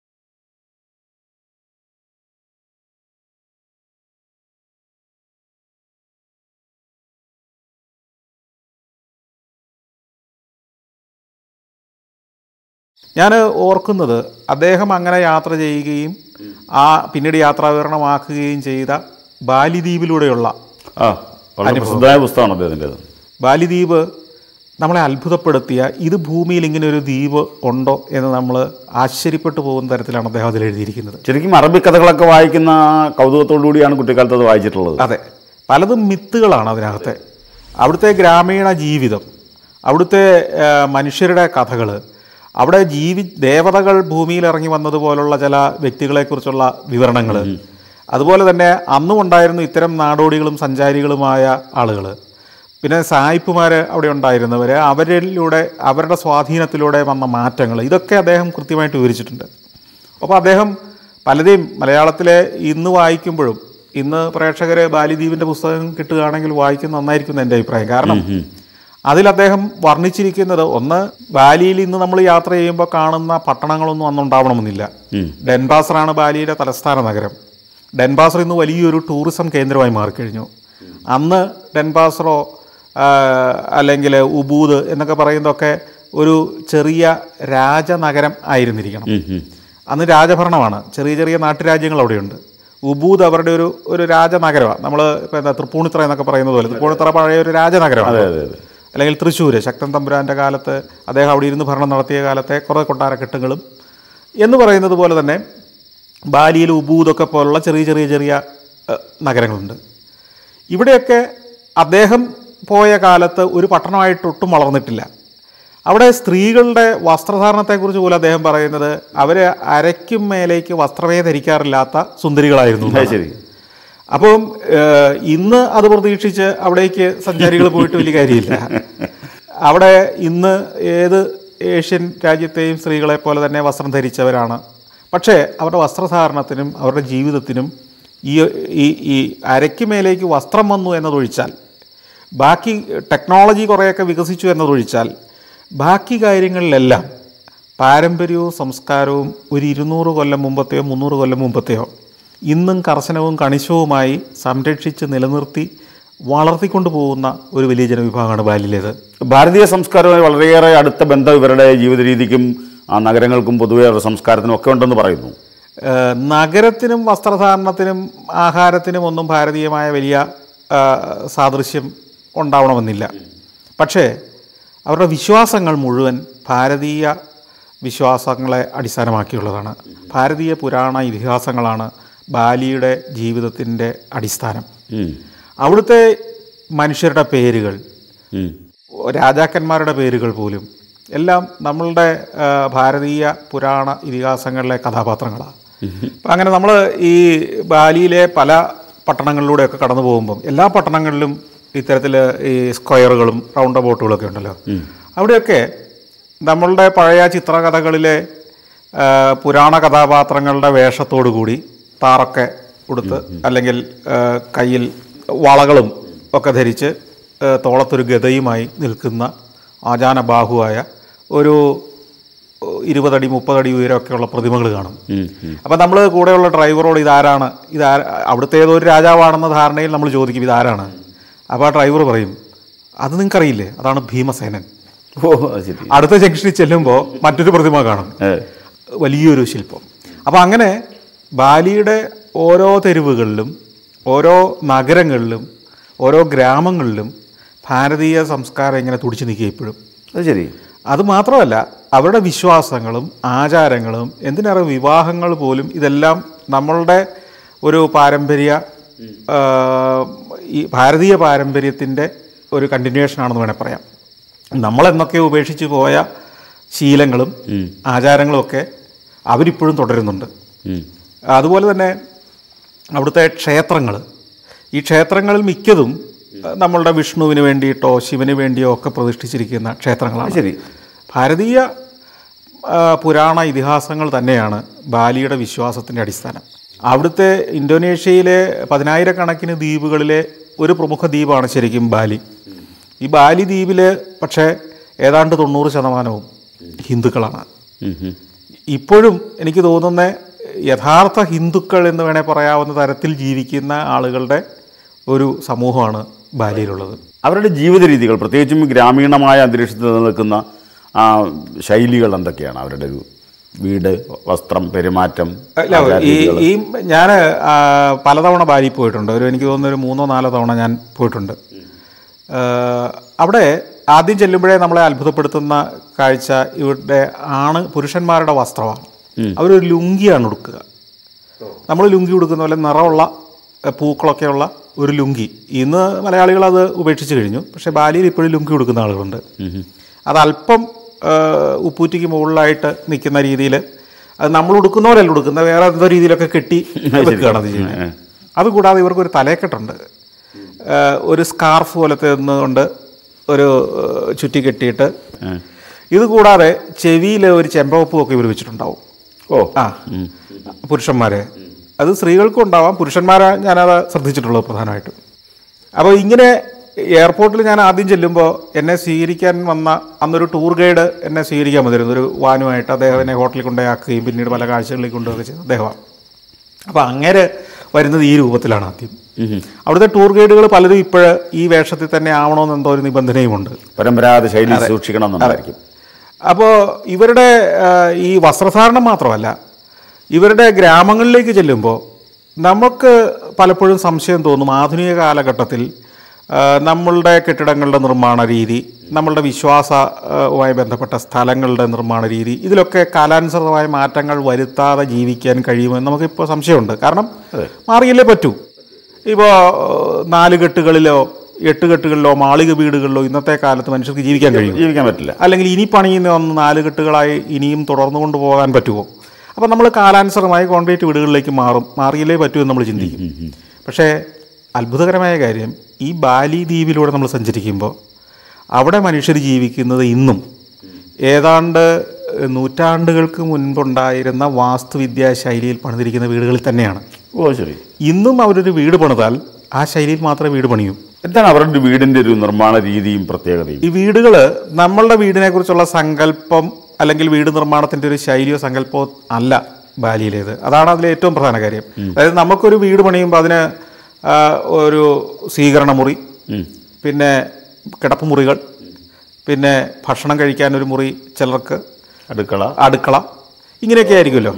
ഞാൻ ഓർക്കുന്നത് അദ്ദേഹം അങ്ങനെ യാത്ര ചെയ്യുകയും ആ പിന്നീട് യാത്രാവിവരണമാക്കുകയും ചെയ്ത ബാലിദ്വീപിലൂടെയുള്ള ആ വളരെ പ്രസിദ്ധമായ പുസ്തകമാണ് അദ്ദേഹത്തിൻ്റെത് ബാലിദ്വീപ് നമ്മളെ അത്ഭുതപ്പെടുത്തിയ ഇത് ഭൂമിയിൽ ഇങ്ങനെ ഒരു ദ്വീപ് ഉണ്ടോ എന്ന് നമ്മൾ ആശ്ചര്യപ്പെട്ടു പോകുന്ന തരത്തിലാണ് അദ്ദേഹം അതിൽ എഴുതിയിരിക്കുന്നത് ശരിക്കും അറബി കഥകളൊക്കെ വായിക്കുന്ന കൗതുകത്തോടു കൂടിയാണ് കുട്ടിക്കാലത്ത് അത് വായിച്ചിട്ടുള്ളത് അതെ പലതും മിത്തുകളാണ് അതിനകത്തെ അവിടുത്തെ ഗ്രാമീണ ജീവിതം അവിടുത്തെ ആ, മനുഷ്യരുടെ കഥകൾ അവിടെ ജീവി ദേവതകൾ ഭൂമിയിൽ ഇറങ്ങി വന്നതുപോലുള്ള ചില വ്യക്തികളെക്കുറിച്ചുള്ള വിവരണങ്ങൾ അതുപോലെ തന്നെ അന്നും ഉണ്ടായിരുന്നു ഇത്തരം നാടോടികളും സഞ്ചാരികളുമായ ആളുകൾ പിന്നെ സായിപ്പുമാർ അവിടെ ഉണ്ടായിരുന്നവർ അവരിലൂടെ അവരുടെ സ്വാധീനത്തിലൂടെ വന്ന മാറ്റങ്ങൾ ഇതൊക്കെ അദ്ദേഹം കൃത്യമായിട്ട് വിവരിച്ചിട്ടുണ്ട് അപ്പോൾ അദ്ദേഹം പലരെയും മലയാളത്തിലെ ഇന്ന് വായിക്കുമ്പോഴും ഇന്ന് പ്രേക്ഷകർ ബാലിദ്വീപിൻ്റെ പുസ്തകം കിട്ടുകയാണെങ്കിൽ വായിക്കുന്ന നന്നായിരിക്കും എൻ്റെ അഭിപ്രായം കാരണം അതിൽ അദ്ദേഹം വർണ്ണിച്ചിരിക്കുന്നത് ഒന്ന് ബാലിയിൽ ഇന്ന് നമ്മൾ യാത്ര ചെയ്യുമ്പോൾ കാണുന്ന പട്ടണങ്ങളൊന്നും അന്നുണ്ടാവണമെന്നില്ല ഡെൻബാസറാണ് ബാലിയുടെ തലസ്ഥാന നഗരം ഡെൻബാസർ ഇന്ന് വലിയൊരു ടൂറിസം കേന്ദ്രമായി മാറിക്കഴിഞ്ഞു അന്ന് ഡെൻബാസറോ ആ, അല്ലെങ്കിൽ ഉബൂദ് എന്നൊക്കെ പറയുന്നതൊക്കെ ഒരു ചെറിയ രാജനഗരം ആയിരുന്നിരിക്കണം ഉം, ഉം. അന്ന് രാജഭരണമാണ് ചെറിയ ചെറിയ നാട്ടുരാജ്യങ്ങൾ അവിടെയുണ്ട് ഉബൂദ് അവരുടെ ഒരു ഒരു രാജനഗരമാണ് നമ്മൾ ഇപ്പോൾ എന്താ തൃപ്പൂണിത്തറ എന്നൊക്കെ പറയുന്നത് പോലെ തൃപ്പൂണിത്തറ പഴയ ഒരു രാജനഗരമാണ് അതെ അതെ അല്ലെങ്കിൽ തൃശ്ശൂർ ശക്തൻ തമ്പുരാൻ്റെ കാലത്ത് അദ്ദേഹം അവിടെ ഇരുന്ന് ഭരണം നടത്തിയ കാലത്തെ കുറേ കൊട്ടാരക്കെട്ടുകളും എന്ന് പറയുന്നത് പോലെ തന്നെ ബാലിയിൽ ഉബൂദൊക്കെ പോലുള്ള ചെറിയ ചെറിയ ചെറിയ ഏഹ്, നഗരങ്ങളുണ്ട് ഇവിടെയൊക്കെ അദ്ദേഹം പോയ കാലത്ത് ഒരു പട്ടണമായിട്ട് ഒട്ടും വളർന്നിട്ടില്ല അവിടെ സ്ത്രീകളുടെ വസ്ത്രധാരണത്തെക്കുറിച്ച് പോലും അദ്ദേഹം പറയുന്നത് അവർ അരയ്ക്കും മേലേക്ക് വസ്ത്രമേ ധരിക്കാറില്ലാത്ത സുന്ദരികളായിരുന്നു അത് എന്നാണ്. ശരി അപ്പം ഏഹ്, ഇന്ന് അത് പ്രതീക്ഷിച്ച് അവിടേക്ക് സഞ്ചാരികൾ പോയിട്ട് വലിയ കാര്യമില്ല അവിടെ ഇന്ന് ഏത് ഏഷ്യൻ രാജ്യത്തെയും സ്ത്രീകളെ പോലെ തന്നെ വസ്ത്രം ധരിച്ചവരാണ് പക്ഷേ അവരുടെ വസ്ത്രധാരണത്തിനും അവരുടെ ജീവിതത്തിനും ഈ ഈ ഈ അരയ്ക്ക് മേലേക്ക് വസ്ത്രം വന്നു എന്നതൊഴിച്ചാൽ ബാക്കി ടെക്നോളജി കുറേയൊക്കെ വികസിച്ചു എന്നതൊഴിച്ചാൽ ബാക്കി കാര്യങ്ങളിലെല്ലാം പാരമ്പര്യവും സംസ്കാരവും ഒരു ഇരുന്നൂറ് കൊല്ലം മുമ്പത്തെയോ മുന്നൂറ് കൊല്ലം മുമ്പത്തെയോ ഇന്നും കർശനവും കണിശവുമായി സംരക്ഷിച്ച് നിലനിർത്തി വളർത്തിക്കൊണ്ടു പോകുന്ന ഒരു വലിയ ജനവിഭാഗമാണ് ബാലിലേത് ഭാരതീയ സംസ്കാരവുമായി വളരെയേറെ അടുത്ത ബന്ധം ഇവരുടെ ജീവിത രീതിക്കും ആ നഗരങ്ങൾക്കും പൊതുവെ അവരുടെ സംസ്കാരത്തിനും ഒക്കെ ഉണ്ടെന്ന് പറയുന്നു ഏഹ് നഗരത്തിനും വസ്ത്രധാരണത്തിനും ആഹാരത്തിനും ഒന്നും ഭാരതീയമായ വലിയ ആ, സാദൃശ്യം ഉണ്ടാവണമെന്നില്ല പക്ഷേ അവരുടെ വിശ്വാസങ്ങൾ മുഴുവൻ ഭാരതീയ വിശ്വാസങ്ങളെ അടിസ്ഥാനമാക്കിയുള്ളതാണ് ഭാരതീയ പുരാണ ഇതിഹാസങ്ങളാണ് ബാലിയുടെ ജീവിതത്തിൻ്റെ അടിസ്ഥാനം ഉം. അവിടുത്തെ മനുഷ്യരുടെ പേരുകൾ ഉം. രാജാക്കന്മാരുടെ പേരുകൾ പോലും എല്ലാം നമ്മളുടെ ആ, ഭാരതീയ പുരാണ ഇതിഹാസങ്ങളിലെ കഥാപാത്രങ്ങളാണ് അപ്പം അങ്ങനെ നമ്മൾ ഈ ബാലിയിലെ പല പട്ടണങ്ങളിലൂടെയൊക്കെ കടന്നു പോകുമ്പം എല്ലാ പട്ടണങ്ങളിലും ഇത്തരത്തിൽ ഈ സ്ക്വയറുകളും റൗണ്ട് ബോട്ടുകളൊക്കെ ഉണ്ടല്ലോ അവിടെയൊക്കെ നമ്മളുടെ പഴയ ചിത്രകഥകളിലെ ആ, പുരാണ കഥാപാത്രങ്ങളുടെ വേഷത്തോടു കൂടി താറൊക്കെ ഉടുത്ത് അല്ലെങ്കിൽ ആ, കയ്യിൽ വളകളും ഒക്കെ ധരിച്ച് ആ, തോളത്തൊരു ഗതയുമായി നിൽക്കുന്ന ആചാനബാഹുവായ ഒരു ഇരുപതടി മുപ്പതടി ഉയരമൊക്കെയുള്ള പ്രതിമകൾ കാണും ഉം. ഉം. അപ്പം നമ്മൾ കൂടെയുള്ള ഡ്രൈവറോട് ഇതാരാണ് ഇതാ അവിടുത്തെ ഏതോ ഒരു രാജാവാണെന്ന ധാരണയിൽ നമ്മൾ ചോദിക്കും ഇതാരാണ് അപ്പോൾ ആ ഡ്രൈവർ പറയും അത് നിങ്ങൾക്കറിയില്ലേ അതാണ് ഭീമസേനൻ ഓ അത് ശരി അടുത്ത ജംഗ്ഷനിൽ ചെല്ലുമ്പോൾ മറ്റൊരു പ്രതിമ കാണും ഏ. വലിയൊരു ശില്പം അപ്പോൾ അങ്ങനെ ബാലിയുടെ ഓരോ തെരുവുകളിലും ഓരോ നഗരങ്ങളിലും ഓരോ ഗ്രാമങ്ങളിലും ഭാരതീയ സംസ്കാരം ഇങ്ങനെ തുടിച്ചു നിൽക്കുക ഇപ്പോഴും അത് ശരി അത് മാത്രമല്ല അവരുടെ വിശ്വാസങ്ങളും ആചാരങ്ങളും എന്തിനേറെ വിവാഹങ്ങൾ പോലും ഇതെല്ലാം നമ്മളുടെ ഒരു പാരമ്പര്യ ആ, ഈ ഭാരതീയ പാരമ്പര്യത്തിൻ്റെ ഒരു കണ്ടിന്യൂവേഷൻ ആണെന്ന് വേണേൽ പറയാം നമ്മളെന്നൊക്കെ ഉപേക്ഷിച്ച് പോയ ശീലങ്ങളും ആചാരങ്ങളും ഒക്കെ അവരിപ്പോഴും തുടരുന്നുണ്ട് ഉം. അതുപോലെ തന്നെ അവിടുത്തെ ക്ഷേത്രങ്ങൾ ഈ ക്ഷേത്രങ്ങളിൽ മിക്കതും അഹ്, നമ്മളുടെ വിഷ്ണുവിന് വേണ്ടിയിട്ടോ ശിവന് വേണ്ടിയോ ഒക്കെ പ്രതിഷ്ഠിച്ചിരിക്കുന്ന ക്ഷേത്രങ്ങളാണ് ശരി ഭാരതീയ ആ, പുരാണ ഇതിഹാസങ്ങൾ തന്നെയാണ് ബാലിയുടെ വിശ്വാസത്തിൻ്റെ അടിസ്ഥാനം അവിടുത്തെ ഇന്തോനേഷ്യയിലെ പതിനായിരക്കണക്കിന് ദ്വീപുകളിലെ ഒരു പ്രമുഖ ദ്വീപാണ് ശരിക്കും ബാലി ഈ ബാലി ദ്വീപിൽ പക്ഷേ ഏതാണ്ട് തൊണ്ണൂറ് ശതമാനവും ഹിന്ദുക്കളാണ് ഉം. ഉം. ഇപ്പോഴും എനിക്ക് തോന്നുന്ന യഥാർത്ഥ ഹിന്ദുക്കൾ എന്ന് വേണേൽ പറയാവുന്ന തരത്തിൽ ജീവിക്കുന്ന ആളുകളുടെ ഒരു സമൂഹമാണ് ബാലിയിലുള്ളത് അവരുടെ ജീവിത രീതികൾ പ്രത്യേകിച്ചും ഈ ഗ്രാമീണമായ അന്തരീക്ഷത്തിൽ നിലനിൽക്കുന്ന ആ ശൈലികൾ എന്തൊക്കെയാണ് അവരുടെ ഒരു വീട് വസ്ത്രം പെരുമാറ്റം അല്ല ആചാര ഈ രീതികൾ. ഈ ഞാൻ പലതവണ ബാലി പോയിട്ടുണ്ട് ഒരു എനിക്ക് തോന്നുന്ന ഒരു മൂന്നോ നാലോ തവണ ഞാൻ പോയിട്ടുണ്ട് ആ, അവിടെ ആദ്യം ചെല്ലുമ്പോഴേ നമ്മളെ അത്ഭുതപ്പെടുത്തുന്ന കാഴ്ച ഇവിടെ ആണ് പുരുഷന്മാരുടെ വസ്ത്രമാണ് അവരൊരു ലുങ്കിയാണ് ഉടുക്കുക നമ്മൾ ലുങ്കി ഉടുക്കുന്ന പോലെ നിറമുള്ള എ, പൂക്കളൊക്കെയുള്ള ഒരു ലുങ്കി ഇന്ന് മലയാളികൾ അത് ഉപേക്ഷിച്ച് കഴിഞ്ഞു പക്ഷേ ബാലിയിൽ ഇപ്പോഴും ലുങ്കി ഉടുക്കുന്ന ആളുകളുണ്ട് അത് അല്പം ആ, ഉപ്പൂറ്റിക്ക് മുകളിലായിട്ട് നിൽക്കുന്ന രീതിയിൽ അത് നമ്മൾ ഉടുക്കുന്ന പോലെയല്ല ഉടുക്കുന്ന വേറെ എന്തോ രീതിയിലൊക്കെ കെട്ടി വെക്കുകയാണ് അത് ചെയ്യുന്നത് അതുകൂടാതെ ഇവർക്കൊരു തലയെക്കെട്ടുണ്ട് ആ, ഒരു സ്കാർഫ് പോലത്തെ ഒന്നുകൊണ്ട് ഒരു ആ, ചുറ്റി കെട്ടിയിട്ട് ഇത് കൂടാതെ ചെവിയിൽ ഒരു ചെമ്പകപ്പൂ ഒക്കെ ഇവർ വെച്ചിട്ടുണ്ടാവും ഓ ആ പുരുഷന്മാരെ അത് സ്ത്രീകൾക്കും ഉണ്ടാവാം പുരുഷന്മാരെ ഞാനത് ശ്രദ്ധിച്ചിട്ടുള്ളത് പ്രധാനമായിട്ടും അപ്പോൾ ഇങ്ങനെ എയർപോർട്ടിൽ ഞാൻ ആദ്യം ചെല്ലുമ്പോൾ എന്നെ സ്വീകരിക്കാൻ വന്ന അന്നൊരു ടൂർ ഗൈഡ് എന്നെ സ്വീകരിക്കാൻ വന്നിരുന്നു ഒരു വാനുമായിട്ട് അദ്ദേഹം എന്നെ ഹോട്ടലിൽ കൊണ്ടുപോയാക്കുകയും പിന്നീട് പല കാഴ്ചകളിലേക്ക് കൊണ്ടുപോവുകയൊക്കെ ചെയ്തു അദ്ദേഹമാണ് അപ്പോൾ അങ്ങനെ വരുന്നത് ഈ രൂപത്തിലാണ് ആദ്യം അവിടുത്തെ ടൂർ ഗൈഡുകൾ പലരും ഇപ്പോഴ് ഈ വേഷത്തിൽ തന്നെ ആവണമെന്ന് എന്തോ ഒരു നിബന്ധനയുമുണ്ട് പരമ്പരാഗത ശൈലി സൂക്ഷിക്കണം എന്നുണ്ടായിരിക്കും അപ്പോൾ ഇവരുടെ ആ, ഈ വസ്ത്രധാരണം മാത്രമല്ല ഇവരുടെ ഗ്രാമങ്ങളിലേക്ക് ചെല്ലുമ്പോൾ നമുക്ക് പലപ്പോഴും സംശയം തോന്നും ആധുനിക കാലഘട്ടത്തിൽ ആ, നമ്മളുടെ കെട്ടിടങ്ങളുടെ നിർമ്മാണ രീതി നമ്മളുടെ വിശ്വാസവുമായി ബന്ധപ്പെട്ട സ്ഥലങ്ങളുടെ നിർമ്മാണ രീതി ഇതിലൊക്കെ കാലാനുസൃതമായ മാറ്റങ്ങൾ വരുത്താതെ ജീവിക്കാൻ കഴിയുമെന്ന് നമുക്കിപ്പോൾ സംശയമുണ്ട് കാരണം മാറിയല്ലേ പറ്റൂ ഇപ്പോൾ നാല് കെട്ടുകളിലോ എട്ട് കെട്ടുകളിലോ മാളിക വീടുകളിലോ ഇന്നത്തെ കാലത്ത് മനുഷ്യർക്ക് ജീവിക്കാൻ കഴിയും ജീവിക്കാൻ പറ്റില്ല അല്ലെങ്കിൽ ഇനി പണിയുന്ന ഒന്ന് നാല് കെട്ടുകളായി ഇനിയും തുടർന്നു കൊണ്ടുപോകാൻ പറ്റുമോ അപ്പം നമ്മൾ കാലാനുസൃതമായി കോൺക്രീറ്റ് വീടുകളിലേക്ക് മാറും മാറിയില്ലേ പറ്റൂ എന്ന് നമ്മൾ ചിന്തിക്കും പക്ഷേ അത്ഭുതകരമായ കാര്യം ഈ ബാലി ദ്വീപിലൂടെ നമ്മൾ സഞ്ചരിക്കുമ്പോൾ അവിടെ മനുഷ്യർ ജീവിക്കുന്നത് ഇന്നും ഏതാണ്ട് നൂറ്റാണ്ടുകൾക്ക് മുൻപുണ്ടായിരുന്ന വാസ്തുവിദ്യാ ശൈലിയിൽ പണിതിരിക്കുന്ന വീടുകളിൽ തന്നെയാണ് ഓ ശരി ഇന്നും അവരൊരു വീട് പണിതാൽ ആ ശൈലിയിൽ മാത്രമേ വീട് പണിയൂ എന്താണ് അവരുടെ വീടിന്റെ ഒരു നിർമ്മാണ രീതിയും പ്രത്യേകതയും ഈ വീടുകൾ നമ്മളുടെ വീടിനെ കുറിച്ചുള്ള സങ്കല്പം അല്ലെങ്കിൽ വീട് നിർമ്മാണത്തിന്റെ ഒരു ശൈലിയോ സങ്കല്പമോ അല്ല ബാലിയിലേത് അതാണ് അതിലെ ഏറ്റവും പ്രധാന കാര്യം അതായത് നമുക്കൊരു വീട് പണിയുമ്പോൾ അതിന് ആ, ഒരു സ്വീകരണ മുറി പിന്നെ കിടപ്പുമുറികൾ പിന്നെ ഭക്ഷണം കഴിക്കാൻ ഒരു മുറി ചിലർക്ക് അടുക്കള അടുക്കള ഇങ്ങനെയൊക്കെ ആയിരിക്കുമല്ലോ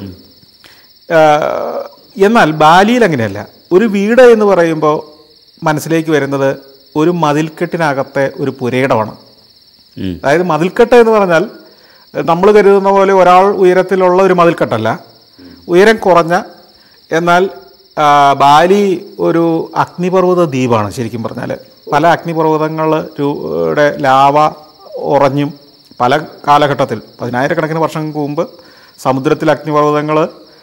ആ, എന്നാൽ ബാലിയിൽ അങ്ങനെയല്ല ഒരു വീട് എന്ന് പറയുമ്പോൾ മനസ്സിലേക്ക് വരുന്നത് ഒരു മതിൽക്കെട്ടിനകത്തെ ഒരു പുരയിടമാണ് ഉം. അതായത് മതിൽക്കെട്ട് എന്ന് പറഞ്ഞാൽ നമ്മൾ കരുതുന്ന പോലെ ഒരാൾ ഉയരത്തിലുള്ള ഒരു മതിൽക്കെട്ടല്ല ഉയരം കുറഞ്ഞ എന്നാൽ ആ, ബാലി ഒരു അഗ്നിപർവ്വത ദ്വീപാണ് ശരിക്കും പറഞ്ഞാൽ പല അഗ്നിപർവ്വതങ്ങളുടെ ലാവ ഉറഞ്ഞും പല കാലഘട്ടത്തിൽ പതിനായിരക്കണക്കിന് വർഷങ്ങൾക്ക് മുമ്പ് സമുദ്രത്തിൽ അഗ്നിപർവ്വതങ്ങൾ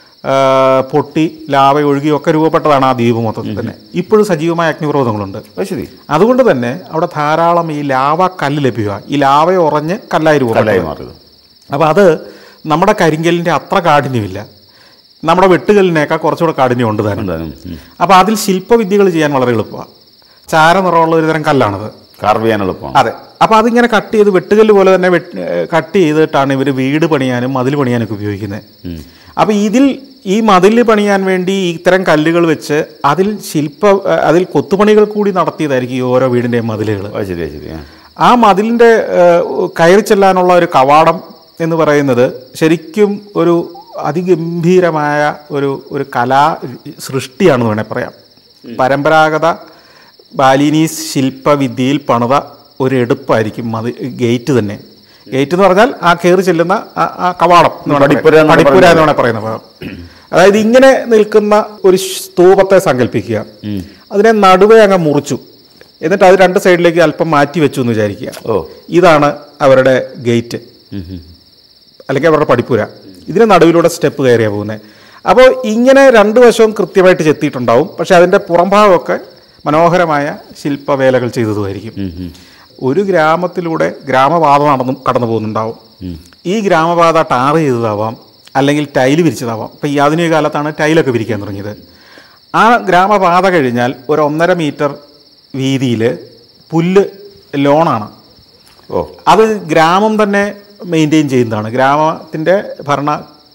പൊട്ടി ലാവ ഒഴുകിയൊക്കെ രൂപപ്പെട്ടതാണ് ആ ദ്വീപ് മൊത്തത്തിൽ തന്നെ ഇപ്പോഴും സജീവമായ അഗ്നിപർവ്വതങ്ങളുണ്ട് അത് ശരി അതുകൊണ്ട് തന്നെ അവിടെ ധാരാളം ഈ ലാവ കല്ല് ലഭ്യമാണ് ഈ ലാവയെ ഉറഞ്ഞ് കല്ലായി രൂപപ്പെട്ടു കല്ലായി മാറിയത് അപ്പോൾ അത് നമ്മുടെ കരിങ്കല്ലിൻ്റെ അത്ര കാഠിന്യമില്ല നമ്മുടെ വെട്ടുകല്ലിനേക്കാൾ കുറച്ചുകൂടെ കാഠിന്യം ഉണ്ട് താനും എന്തായാലും ഉം. അപ്പോൾ അതിൽ ശില്പവിദ്യകൾ ചെയ്യാൻ വളരെ എളുപ്പമാണ് ചാര നിറമുള്ള ഒരു തരം കല്ലാണത് കാർവ് ചെയ്യാൻ എളുപ്പമാണ് അതെ അപ്പോൾ അതിങ്ങനെ കട്ട് ചെയ്ത് വെട്ടുകല്ല് പോലെ തന്നെ വെട്ട് കട്ട് ചെയ്തിട്ടാണ് ഇവർ വീട് പണിയാനും മതിൽ പണിയാനൊക്കെ ഉപയോഗിക്കുന്നത് അപ്പോൾ ഇതിൽ ഈ മതിൽ പണിയാൻ വേണ്ടി ഇത്തരം കല്ലുകൾ വെച്ച് അതിൽ ശില്പ അതിൽ കൊത്തുപണികൾ കൂടി നടത്തിയതായിരിക്കും ഈ ഓരോ വീടിൻ്റെയും മതിലുകൾ അത് ശരി അത് ശരി ആ. ആ മതിലിൻ്റെ കയറി ചെല്ലാനുള്ള ഒരു കവാടം എന്ന് പറയുന്നത് ശരിക്കും ഒരു അതിഗംഭീരമായ ഒരു ഒരു കലാ സൃഷ്ടിയാണെന്ന് വേണേൽ പറയാം പരമ്പരാഗത ബാലിനീസ് ശില്പവിദ്യയിൽ പണിത ഒരു എടുപ്പായിരിക്കും മതി ഗേറ്റ് തന്നെ ഗേറ്റ് എന്ന് പറഞ്ഞാൽ ആ കയറി ചെല്ലുന്ന ആ- ആ കവാടം എന്ന് വേണേൽ പടിപ്പുര പറയാം. എന്ന് പടിപ്പുര എന്ന് വേണേൽ പറയുന്ന ഭാഗം അതായത് ഇങ്ങനെ നിൽക്കുന്ന ഒരു സ്തൂപത്തെ സങ്കല്പിക്കുക അതിനെ നടുവേ അങ്ങ് മുറിച്ചു എന്നിട്ട് അത് രണ്ട് സൈഡിലേക്ക് അല്പം മാറ്റി വെച്ചു എന്ന് വിചാരിക്കുക ഓ ഇതാണ് അവരുടെ ഗേറ്റ് ഉം, ഉം. അല്ലെങ്കിൽ അവരുടെ പടിപ്പുര ഇതിന് നടുവിലൂടെ സ്റ്റെപ്പ് കയറിയാ പോകുന്നത് അപ്പോൾ ഇങ്ങനെ രണ്ട് വശവും കൃത്യമായിട്ട് ചെത്തിയിട്ടുണ്ടാവും പക്ഷെ അതിൻ്റെ പുറംഭാഗമൊക്കെ മനോഹരമായ ശില്പവേലകൾ ചെയ്തതുമായിരിക്കും ഒരു ഗ്രാമത്തിലൂടെ ഗ്രാമപാത നടന്നു കടന്നു പോകുന്നുണ്ടാവും ഈ ഗ്രാമപാത ടാർ ചെയ്തതാവാം അല്ലെങ്കിൽ ടൈല് വിരിച്ചതാവാം ഇപ്പം ഈ ആധുനിക കാലത്താണ് ടൈലൊക്കെ വിരിക്കാൻ തുടങ്ങിയത് ആ ഗ്രാമപാത കഴിഞ്ഞാൽ ഒരു ഒന്നര മീറ്റർ വീതിയിൽ പുല്ല് ലോണാണ് ഓ അത് ഗ്രാമം തന്നെ മെയിൻറ്റെയിൻ ചെയ്യുന്നതാണ് ഗ്രാമത്തിൻ്റെ ഭരണ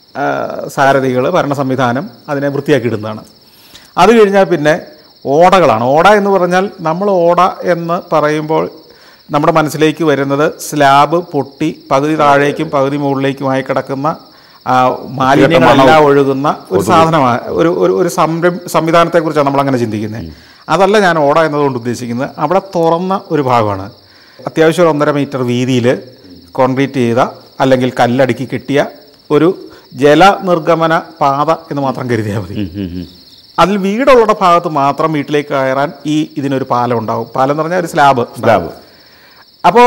സാരഥികൾ ഭരണ സംവിധാനം അതിനെ വൃത്തിയാക്കി ഇടുന്നതാണ് അത് കഴിഞ്ഞാൽ പിന്നെ ഓടകളാണ് ഓട എന്ന് പറഞ്ഞാൽ നമ്മൾ ഓട എന്ന് പറയുമ്പോൾ നമ്മുടെ മനസ്സിലേക്ക് വരുന്നത് സ്ലാബ് പൊട്ടി പകുതി താഴേക്കും പകുതി മുകളിലേക്കുമായി കിടക്കുന്ന ആ, മാലിന്യങ്ങളെല്ലാം ഒഴുകുന്ന ഒരു സാധനമാണ് ഒരു ഒരു ഒരു സംരം സംവിധാനത്തെക്കുറിച്ചാണ് നമ്മൾ അങ്ങനെ ചിന്തിക്കുന്നത് അതല്ല ഞാൻ ഓട എന്നതുകൊണ്ട് ഉദ്ദേശിക്കുന്നത് അവിടെ തുറന്ന ഒരു ഭാഗമാണ് അത്യാവശ്യം ഒരു ഒന്നര മീറ്റർ വീതിയിൽ കോൺക്രീറ്റ് ചെയ്ത അല്ലെങ്കിൽ കല്ലടുക്കി കെട്ടിയ ഒരു ജലനിർഗമന പാത എന്ന് മാത്രം കരുതിയാൽ മതി അതിൽ വീടുള്ള ഭാഗത്ത് മാത്രം വീട്ടിലേക്ക് കയറാൻ ഈ ഇതിനൊരു പാലം ഉണ്ടാവും പാലം എന്ന് പറഞ്ഞാൽ ഒരു സ്ലാബ് സ്ലാബ് അപ്പോൾ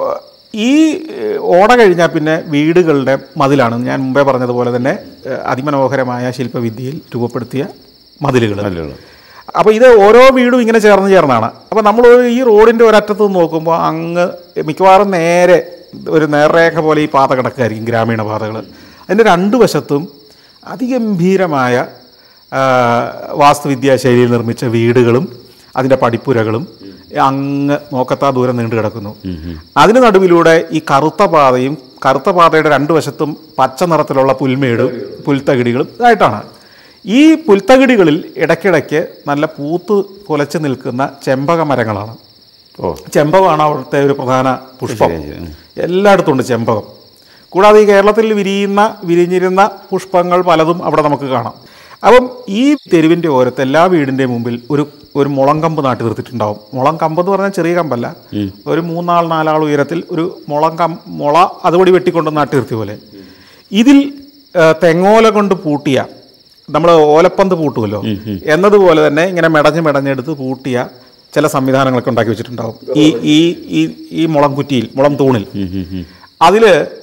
ഈ ഏഹ്, ഓട കഴിഞ്ഞാൽ പിന്നെ വീടുകളുടെ മതിലാണ് ഞാൻ മുമ്പേ പറഞ്ഞതുപോലെ തന്നെ ഏഹ്, അതിമനോഹരമായ ശില്പവിദ്യയിൽ രൂപപ്പെടുത്തിയ മതിലുകൾ നല്ലുകൾ അപ്പോൾ ഇത് ഓരോ വീടും ഇങ്ങനെ ചേർന്ന് ചേർന്നാണ് അപ്പോൾ നമ്മൾ ഈ റോഡിൻ്റെ ഒരറ്റത്ത് നിന്ന് നോക്കുമ്പോൾ അങ്ങ് മിക്കവാറും നേരെ ഒരു നേർരേഖ പോലെ ഈ പാത കിടക്കുകയായിരിക്കും ഗ്രാമീണ പാതകൾ അതിൻ്റെ രണ്ട് വശത്തും അതിഗംഭീരമായ ആ, വാസ്തുവിദ്യാ ശൈലിയിൽ നിർമ്മിച്ച വീടുകളും അതിൻ്റെ പടിപ്പുരകളും അങ്ങ് നോക്കത്താ ദൂരം നീണ്ടു കിടക്കുന്നു അതിന് നടുവിലൂടെ ഈ കറുത്ത പാതയും കറുത്ത പാതയുടെ രണ്ട് വശത്തും പച്ച നിറത്തിലുള്ള പുൽമേടും പുൽത്തകിടികളും ഇതായിട്ടാണ് ഈ പുൽത്തകിടികളിൽ ഇടയ്ക്കിടയ്ക്ക് നല്ല പൂത്ത് കുലച്ച് നിൽക്കുന്ന ചെമ്പക മരങ്ങളാണ് ഓ ചെമ്പകമാണ് അവിടുത്തെ ഒരു പ്രധാന പുഷ്പം ശരി, ശരി. എല്ലായിടത്തും ഉണ്ട് ചെമ്പകം കൂടാതെ ഈ കേരളത്തിൽ വിരിയുന്ന വിരിഞ്ഞിരുന്ന പുഷ്പങ്ങൾ പലതും അവിടെ നമുക്ക് കാണാം അപ്പം ഈ തെരുവിൻ്റെ ഓരത്ത് എല്ലാ വീടിൻ്റെ മുമ്പിൽ ഒരു ഒരു മുളങ്കമ്പ് നാട്ടി നിർത്തിയിട്ടുണ്ടാവും മുളം കമ്പ് എന്ന് പറഞ്ഞാൽ ചെറിയ കമ്പല്ല ഒരു മൂന്നാൾ നാലാൾ ഉയരത്തിൽ ഒരു മുളം കം മുള അതുപടി വെട്ടിക്കൊണ്ട് നാട്ടി നിർത്തിയ പോലെ ഇതിൽ ആ, തെങ്ങോല കൊണ്ട് പൂട്ടിയ നമ്മൾ ഓലപ്പന്ത് പൂട്ടുമല്ലോ എന്നതുപോലെ തന്നെ ഇങ്ങനെ മെടഞ്ഞ് മെടഞ്ഞെടുത്ത് പൂട്ടിയ ചില സംവിധാനങ്ങളൊക്കെ ഉണ്ടാക്കി വെച്ചിട്ടുണ്ടാവും ഈ ഈ ഈ ഈ മുളം കുറ്റിയിൽ മുളം തൂണിൽ അതിൽ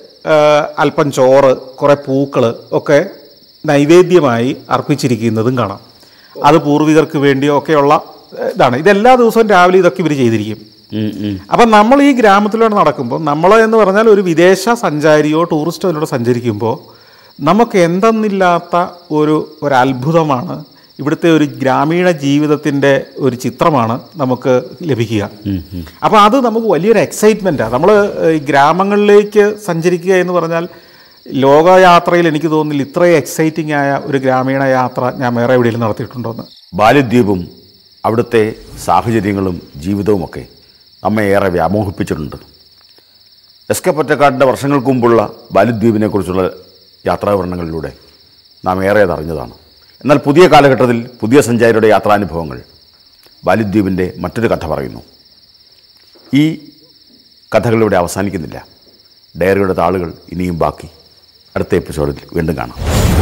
അല്പം ചോറ് കുറേ പൂക്കൾ ഒക്കെ നൈവേദ്യമായി അർപ്പിച്ചിരിക്കുന്നതും കാണാം അത് പൂർവികർക്ക് വേണ്ടിയോ ഒക്കെയുള്ള ഏഹ്, ഇതാണ് ഇതെല്ലാ ദിവസവും രാവിലെ ഇതൊക്കെ ഇവർ ചെയ്തിരിക്കും ഉം, ഉം. അപ്പം നമ്മൾ ഈ ഗ്രാമത്തിലൂടെ നടക്കുമ്പോൾ നമ്മൾ എന്ന് പറഞ്ഞാൽ ഒരു വിദേശ സഞ്ചാരിയോ ടൂറിസ്റ്റോ ഇതിലൂടെ സഞ്ചരിക്കുമ്പോൾ നമുക്ക് എന്തെന്നില്ലാത്ത ഒരു ഒരു അത്ഭുതമാണ് ഇവിടുത്തെ ഒരു ഗ്രാമീണ ജീവിതത്തിൻ്റെ ഒരു ചിത്രമാണ് നമുക്ക് ലഭിക്കുക അപ്പോൾ അത് നമുക്ക് വലിയൊരു എക്സൈറ്റ്മെൻറ്റാണ് നമ്മൾ ഈ ഗ്രാമങ്ങളിലേക്ക് സഞ്ചരിക്കുക എന്ന് പറഞ്ഞാൽ ലോകയാത്രയിൽ എനിക്ക് തോന്നുന്നില്ല ഇത്രയും എക്സൈറ്റിംഗ് ആയ ഒരു ഗ്രാമീണ യാത്ര ഞാൻ വേറെ എവിടെയെങ്കിലും നടത്തിയിട്ടുണ്ടോയെന്ന് ബാല്യദ്വീപും അവിടുത്തെ സാഹചര്യങ്ങളും ജീവിതവുമൊക്കെ നമ്മെ ഏറെ വ്യാമോഹിപ്പിച്ചിട്ടുണ്ട് എസ് കെ പൊറ്റക്കാടിൻ്റെ വർഷങ്ങൾക്ക് മുമ്പുള്ള ബാല്യദ്വീപിനെക്കുറിച്ചുള്ള യാത്രാവിവരണങ്ങളിലൂടെ നാം ഏറെ അതറിഞ്ഞതാണ് എന്നാൽ പുതിയ കാലഘട്ടത്തിൽ പുതിയ സഞ്ചാരിയുടെ യാത്രാനുഭവങ്ങൾ ബാല്യദ്വീപിൻ്റെ മറ്റൊരു കഥ പറയുന്നു ഈ കഥകളിവിടെ അവസാനിക്കുന്നില്ല ഡയറിയുടെ താളുകൾ ഇനിയും ബാക്കി അടുത്ത എപ്പിസോഡിൽ വീണ്ടും കാണാം